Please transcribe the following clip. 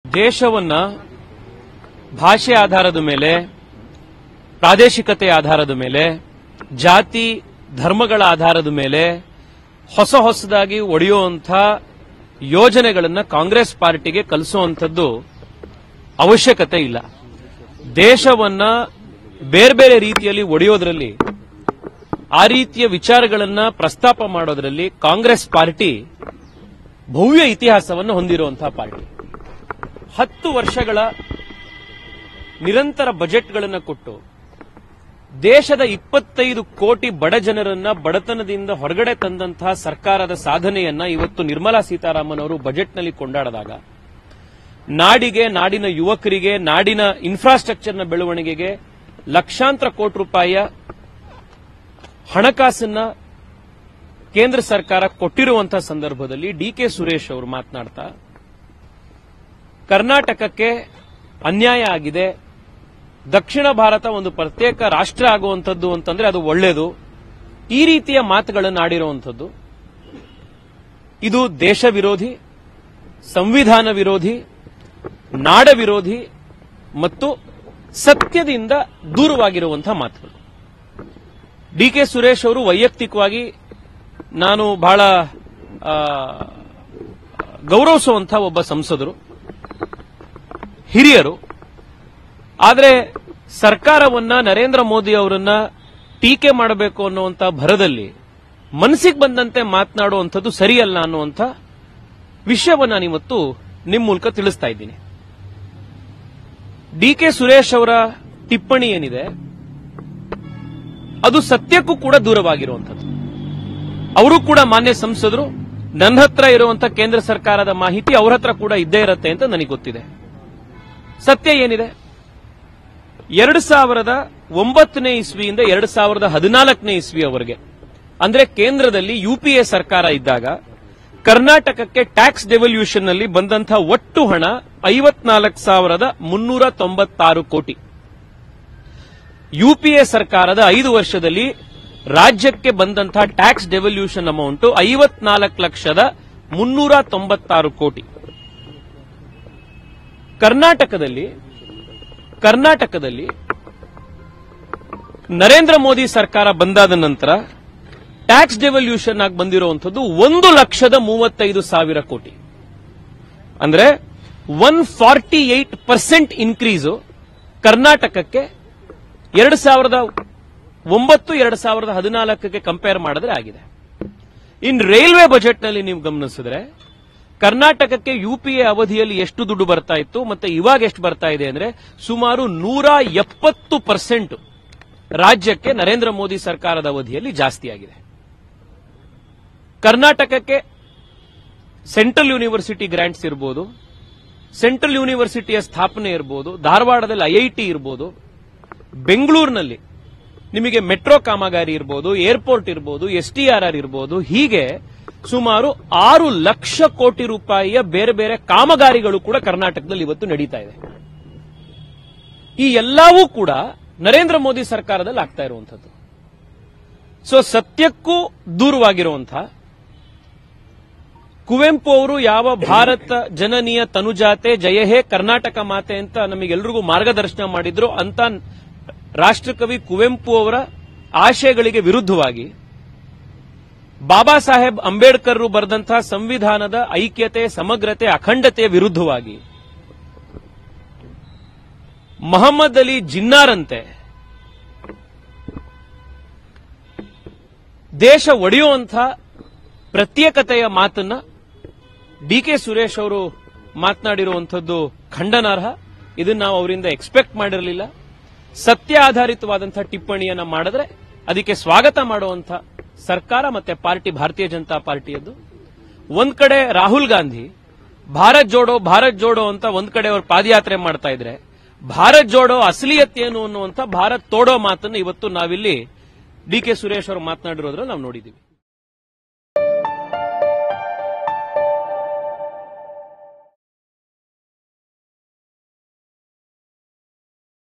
ದೇಶವನ್ನ ಭಾಷೆ ಆಧಾರದ ಮೇಲೆ ಪ್ರಾದೇಶಿಕತೆ ಆಧಾರದ ಮೇಲೆ ಜಾತಿ ಧರ್ಮಗಳ ಆಧಾರದ ಮೇಲೆ ಹೊಸ ಹೊಸದಾಗಿ ಒಡೆಯುವಂಥ ಯೋಜನೆಗಳನ್ನ ಕಾಂಗ್ರೆಸ್ ಪಾರ್ಟಿಗೆ ಕಲಿಸುವಂಥದ್ದು ಅವಶ್ಯಕತೆ ಇಲ್ಲ ದೇಶವನ್ನ ಬೇರೆ ಬೇರೆ ರೀತಿಯಲ್ಲಿ ಒಡೆಯೋದ್ರಲ್ಲಿ ಆ ರೀತಿಯ ವಿಚಾರಗಳನ್ನ ಪ್ರಸ್ತಾಪ ಮಾಡೋದ್ರಲ್ಲಿ ಕಾಂಗ್ರೆಸ್ ಪಾರ್ಟಿ ಭವ್ಯ ಇತಿಹಾಸವನ್ನು ಹೊಂದಿರುವಂತಹ ಪಾರ್ಟಿ ಹತ್ತು ವರ್ಷಗಳ ನಿರಂತರ ಬಜೆಟ್ಗಳನ್ನು ಕೊಟ್ಟು ದೇಶದ ಇಪ್ಪತ್ತೈದು ಕೋಟಿ ಬಡ ಜನರನ್ನ ಬಡತನದಿಂದ ಹೊರಗಡೆ ತಂದಂತಹ ಸರ್ಕಾರದ ಸಾಧನೆಯನ್ನ ಇವತ್ತು ನಿರ್ಮಲಾ ಸೀತಾರಾಮನ್ ಅವರು ಬಜೆಟ್ನಲ್ಲಿ ಕೊಂಡಾಡಿದಾಗ ನಾಡಿಗೆ ನಾಡಿನ ಯುವಕರಿಗೆ ನಾಡಿನ ಇನ್ಫ್ರಾಸ್ಟ್ರಕ್ಚರ್ನ ಬೆಳವಣಿಗೆಗೆ ಲಕ್ಷಾಂತರ ಕೋಟಿ ರೂಪಾಯಿಯ ಹಣಕಾಸನ್ನ ಕೇಂದ್ರ ಸರ್ಕಾರ ಕೊಟ್ಟಿರುವಂತಹ ಸಂದರ್ಭದಲ್ಲಿ ಡಿ ಕೆ ಸುರೇಶ್ ಅವರು ಮಾತನಾಡ್ತಾ ಕರ್ನಾಟಕಕ್ಕೆ ಅನ್ಯಾಯ ಆಗಿದೆ ದಕ್ಷಿಣ ಭಾರತ ಒಂದು ಪ್ರತ್ಯೇಕ ರಾಷ್ಟ್ರ ಆಗುವಂಥದ್ದು ಅಂತಂದ್ರೆ ಅದು ಒಳ್ಳೆಯದು ಈ ರೀತಿಯ ಮಾತುಗಳನ್ನು ಆಡಿರುವಂಥದ್ದು ಇದು ದೇಶ ವಿರೋಧಿ ಸಂವಿಧಾನ ವಿರೋಧಿ ನಾಡ ವಿರೋಧಿ ಮತ್ತು ಸತ್ಯದಿಂದ ದೂರವಾಗಿರುವಂತಹ ಮಾತುಗಳು ಡಿ ಕೆ ಸುರೇಶ್ ಅವರು ವೈಯಕ್ತಿಕವಾಗಿ ನಾನು ಬಹಳ ಆ, ಗೌರವಿಸುವಂತಹ ಒಬ್ಬ ಸಂಸದರು ಹಿರಿಯರು ಆದರೆ ಸರ್ಕಾರವನ್ನ ನರೇಂದ್ರ ಮೋದಿ ಅವರನ್ನ ಟೀಕೆ ಮಾಡಬೇಕು ಅನ್ನುವಂಥ ಭರದಲ್ಲಿ ಮನಸ್ಸಿಗೆ ಬಂದಂತೆ ಮಾತನಾಡುವಂಥದ್ದು ಸರಿಯಲ್ಲ ಅನ್ನುವಂಥ ವಿಷಯವನ್ನ ನಾನಿವತ್ತು ನಿಮ್ಮ ಮೂಲಕ ತಿಳಿಸ್ತಾ ಇದ್ದೀನಿ ಡಿ ಕೆ ಸುರೇಶ್ ಅವರ ಟಿಪ್ಪಣಿ ಏನಿದೆ ಅದು ಸತ್ಯಕ್ಕೂ ಕೂಡ ದೂರವಾಗಿರುವಂಥದ್ದು ಅವರು ಕೂಡ ಮಾನ್ಯ ಸಂಸದರು ನನ್ನ ಹತ್ರ ಇರುವಂತಹ ಕೇಂದ್ರ ಸರ್ಕಾರದ ಮಾಹಿತಿ ಅವ್ರ ಹತ್ರ ಕೂಡ ಇದ್ದೇ ಇರುತ್ತೆ ಅಂತ ನನಗೆ ಗೊತ್ತಿದೆ ಸತ್ಯ ಏನಿದೆ ಎರಡು ಸಾವಿರದ ಒಂಬತ್ತನೇ ಇಸ್ವಿಯಿಂದ ಎರಡು ಸಾವಿರದ ಹದಿನಾಲ್ಕನೇ ಇಸ್ವಿಯವರೆಗೆ ಅಂದ್ರೆ ಕೇಂದ್ರದಲ್ಲಿ ಯುಪಿಎ ಸರ್ಕಾರ ಇದ್ದಾಗ ಕರ್ನಾಟಕಕ್ಕೆ ಟ್ಯಾಕ್ಸ್ ಡೆವಲ್ಯೂಷನ್ ನಲ್ಲಿ ಬಂದಂತಹ ಒಟ್ಟು ಹಣ ಐವತ್ನಾಲ್ಕು ಸಾವಿರದ ಮುನ್ನೂರ ತೊಂಬತ್ತಾರು ಕೋಟಿ ಯುಪಿಎ ಸರ್ಕಾರದ ಐದು ವರ್ಷದಲ್ಲಿ ರಾಜ್ಯಕ್ಕೆ ಬಂದಂತಹ ಟ್ಯಾಕ್ಸ್ ಡೆವಲ್ಯೂಷನ್ ಅಮೌಂಟ್ ಐವತ್ನಾಲ್ಕು ಲಕ್ಷದ ಮುನ್ನೂರ ತೊಂಬತ್ತಾರು ಕೋಟಿ ಕರ್ನಾಟಕದಲ್ಲಿ ಕರ್ನಾಟಕದಲ್ಲಿ ನರೇಂದ್ರ ಮೋದಿ ಸರ್ಕಾರ ಬಂದಾದ ನಂತರ ಟ್ಯಾಕ್ಸ್ ಡೆವಲ್ಯೂಷನ್ ಆಗಿ ಬಂದಿರುವಂತದ್ದು ಒಂದು ಲಕ್ಷದ ಮೂವತ್ತೈದು ಸಾವಿರ ಕೋಟಿ ಅಂದ್ರೆ one forty eight percent increase ಕರ್ನಾಟಕಕ್ಕೆ ಎರಡು ಸಾವಿರದ ಒಂಬತ್ತು ಎರಡು ಸಾವಿರದ ಹದಿನಾಲ್ಕಕ್ಕೆ ಕಂಪೇರ್ ಮಾಡಿದ್ರೆ ಆಗಿದೆ ಇನ್ ರೈಲ್ವೆ ಬಜೆಟ್ನಲ್ಲಿ ನೀವು ಗಮನಿಸಿದ್ರೆ ಕರ್ನಾಟಕಕ್ಕೆ ಯುಪಿಎ ಅವಧಿಯಲ್ಲಿ ಎಷ್ಟು ದುಡ್ಡು ಬರ್ತಾ ಇತ್ತು ಮತ್ತೆ ಇವಾಗ ಎಷ್ಟು ಬರ್ತಾ ಇದೆ ಅಂದ್ರೆ ಸುಮಾರು ನೂರ ಎಪ್ಪತ್ತು ಪರ್ಸೆಂಟ್ ರಾಜ್ಯಕ್ಕೆ ನರೇಂದ್ರ ಮೋದಿ ಸರ್ಕಾರದ ಅವಧಿಯಲ್ಲಿ ಜಾಸ್ತಿ ಆಗಿದೆ ಕರ್ನಾಟಕಕ್ಕೆ ಸೆಂಟ್ರಲ್ ಯೂನಿವರ್ಸಿಟಿ ಗ್ರಾಂಟ್ಸ್ ಇರಬಹುದು ಸೆಂಟ್ರಲ್ ಯೂನಿವರ್ಸಿಟಿಯ ಸ್ಥಾಪನೆ ಇರಬಹುದು ಧಾರವಾಡದಲ್ಲಿ ಐಐಟಿ ಇರಬಹುದು ಬೆಂಗಳೂರಿನಲ್ಲಿ ನಿಮಗೆ ಮೆಟ್ರೋ ಕಾಮಗಾರಿ ಇರಬಹುದು ಏರ್ಪೋರ್ಟ್ ಇರಬಹುದು ಎಸ್ಟಿಆರ್ಆರ್ ಇರಬಹುದು ಹೀಗೆ ಸುಮಾರು ಆರು ಲಕ್ಷ ಕೋಟಿ ರೂಪಾಯಿಯ ಬೇರೆ ಬೇರೆ ಕಾಮಗಾರಿಗಳು ಕೂಡ ಕರ್ನಾಟಕದಲ್ಲಿ ಇವತ್ತು ನಡೀತಾ ಇದೆ ಈ ಎಲ್ಲವೂ ಕೂಡ ನರೇಂದ್ರ ಮೋದಿ ಸರ್ಕಾರದಲ್ಲಿ ಆಗ್ತಾ ಇರುವಂಥದ್ದು ಸೊ ಸತ್ಯಕ್ಕೂ ದೂರವಾಗಿರುವಂತಹ ಕುವೆಂಪು ಅವರು ಯಾವ ಭಾರತ ಜನನಿಯ ತನುಜಾತೆ ಜಯ ಹೇ ಕರ್ನಾಟಕ ಮಾತೆ ಅಂತ ನಮಗೆಲ್ರಿಗೂ ಮಾರ್ಗದರ್ಶನ ಮಾಡಿದ್ರು ಅಂತ ರಾಷ್ಟ್ರಕವಿ ಕುವೆಂಪು ಅವರ ಆಶಯಗಳಿಗೆ ವಿರುದ್ಧವಾಗಿ ಬಾಬಾ ಸಾಹೇಬ್ ಅಂಬೇಡ್ಕರ್ ಬರೆದಂತಹ ಸಂವಿಧಾನದ ಐಕ್ಯತೆ ಸಮಗ್ರತೆ ಅಖಂಡತೆಯ ವಿರುದ್ಧವಾಗಿ ಮಹಮ್ಮದ್ ಅಲಿ ಜಿನ್ನಾರಂತೆ ದೇಶ ಒಡೆಯುವಂಥ ಪ್ರತ್ಯೇಕತೆಯ ಮಾತನ್ನ ಡಿ ಕೆ ಸುರೇಶ್ ಅವರು ಮಾತನಾಡಿರುವಂಥದ್ದು ಖಂಡನಾರ್ಹ ಇದನ್ನ ನಾವು ಅವರಿಂದ ಎಕ್ಸ್ಪೆಕ್ಟ್ ಮಾಡಿರಲಿಲ್ಲ ಸತ್ಯ ಆಧಾರಿತವಾದಂತಹ ಟಿಪ್ಪಣಿಯನ್ನ ಮಾಡಿದ್ರೆ ಅದಕ್ಕೆ ಸ್ವಾಗತ ಮಾಡುವಂತ ಸರ್ಕಾರ ಮತ್ತೆ ಪಾರ್ಟಿ ಭಾರತೀಯ ಜನತಾ ಪಾರ್ಟಿಯದ್ದು ಒಂದ್ ಕಡೆ ರಾಹುಲ್ ಗಾಂಧಿ ಭಾರತ್ ಜೋಡೋ ಭಾರತ್ ಜೋಡೋ ಅಂತ ಒಂದ್ ಕಡೆ ಅವರು ಪಾದಯಾತ್ರೆ ಮಾಡ್ತಾ ಇದ್ರೆ ಭಾರತ್ ಜೋಡೋ ಅಸಲಿಯತ್ ಏನು ಅನ್ನುವಂತ ಭಾರತ್ ತೋಡೋ ಮಾತನ್ನು ಇವತ್ತು ನಾವಿಲ್ಲಿ ಡಿ ಕೆ ಸುರೇಶ್ ಅವರು ಮಾತನಾಡಿರೋದ್ರಲ್ಲಿ ನಾವು ನೋಡಿದ್ದೀವಿ